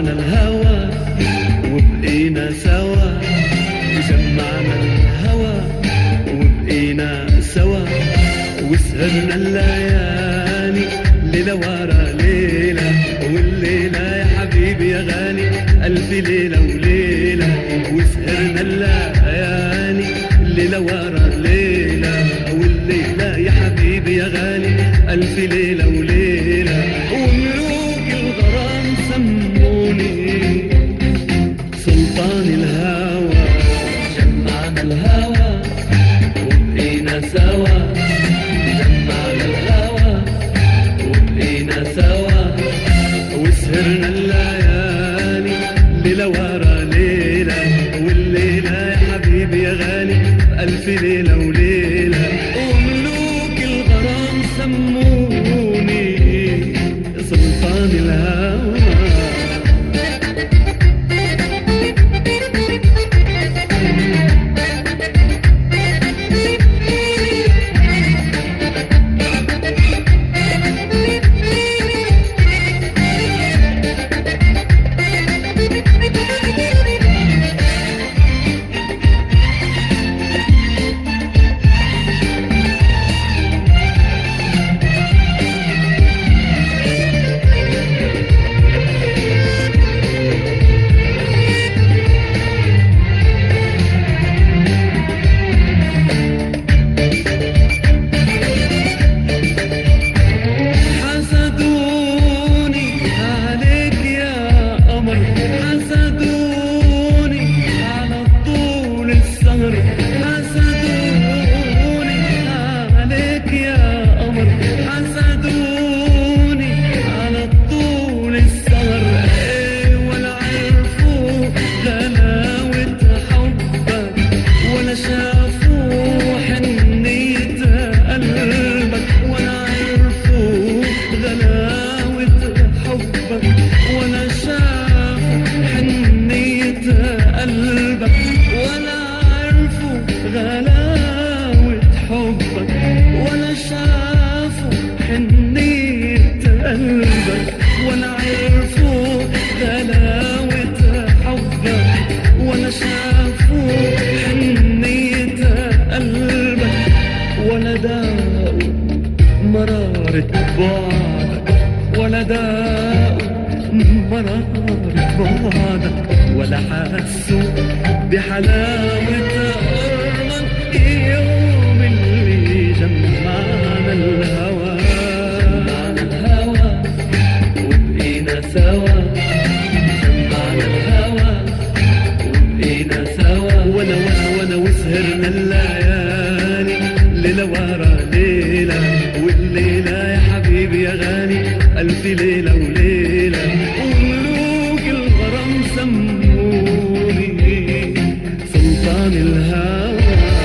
جمعنا الهوى وبقينا سوا جمعنا الهوى وبقينا سوا وسهرنا الليالي ليلة ورا ليلة والليلة يا حبيبي يا غالي ألف ليلة وليلة وسهرنا الليالي ليلة ورا ليلة والليلة يا حبيبي يا غالي ألف ليلة وليلة وملوك الغرام سموني سلطان الهوى جمعنا الهوى وبقينا سوا جمعنا الهوى وبقينا سوا وسهرنا الليالي ليلة ورا ليلة والليلة يا حبيبي يا غالي ألف ليلة وليلة وملوك الغرام سموني سلطان الهوى حسدوني عليك يا قمر حسدوني على طول السهر حسدوني عليك يا قمر حسدوني على طول السهر إيه ولا عرفوا غلاوة حبك ولا شافوا حنية قلبك ولا عرفوا غلاوة حبك ولا شافوا حنية قلبك ولا عرفوا غلاوة حبك ولا شافوا حنية قلبك ولا عرفوا غلاوة حبك ولا شافوا حنية قلبك ولا داقوا مرارة بعدك ولا داقوا مرارة بعدك ولا حسوا بحلاوة قربك يوم اللي جمعنا الهوى جمعنا الهوى وبقينا سوا جمعنا الهوى وبقينا سوا وانا وانا وانا وسهرنا الليالي ليلة ورا ليلة والليلة يا حبيبي يا غالي ألف ليلة وليلة وملوك الغرام سموني سلطان الهوى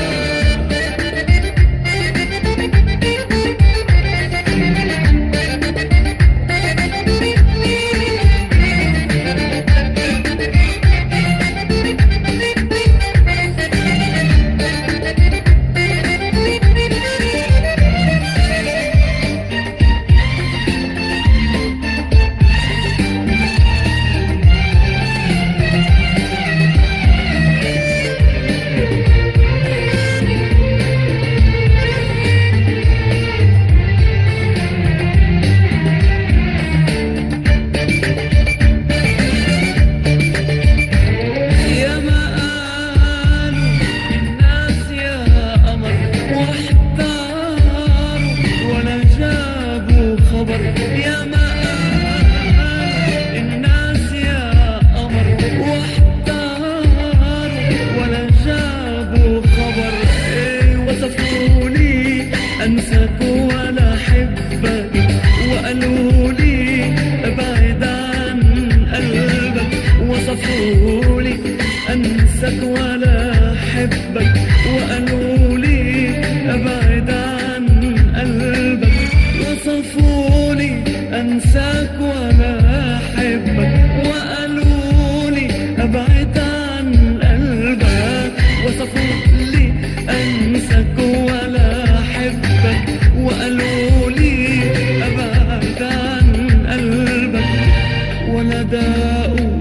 يا ما قالوا الناس يا قمر واحتاروا ولا جابوا خبر يا ما قالوا الناس يا قمر واحتاروا ولا جابوا خبر إيه وصفوا لي انساك ولا احبك وقالوا لي ابعد عن قلبك وصفوا لي انساك ولا احبك وقالوا لي ابعد عن قلبك وصفوا لي انساك ولا احبك وقالوا لي ابعد عن قلبك وصفوا لي انساك ولا احبك وقالوا لي ابعد عن قلبك ولا داقوا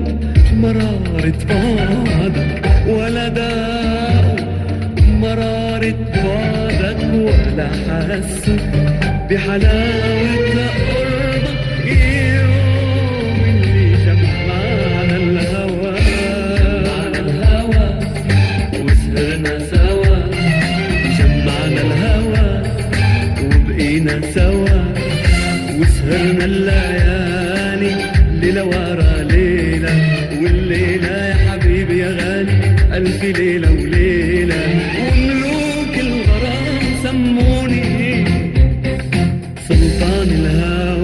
حسوا بحلاوة قربك يوم اللي جمعنا الهوى جمعنا الهوى وسهرنا سوا جمعنا الهوى وبقينا سوا وسهرنا الليالي ليلة ورا ليلة والليلة يا حبيبي يا غالي ألف ليلة وليلة وملوك الغرام سموني سلطان الهوى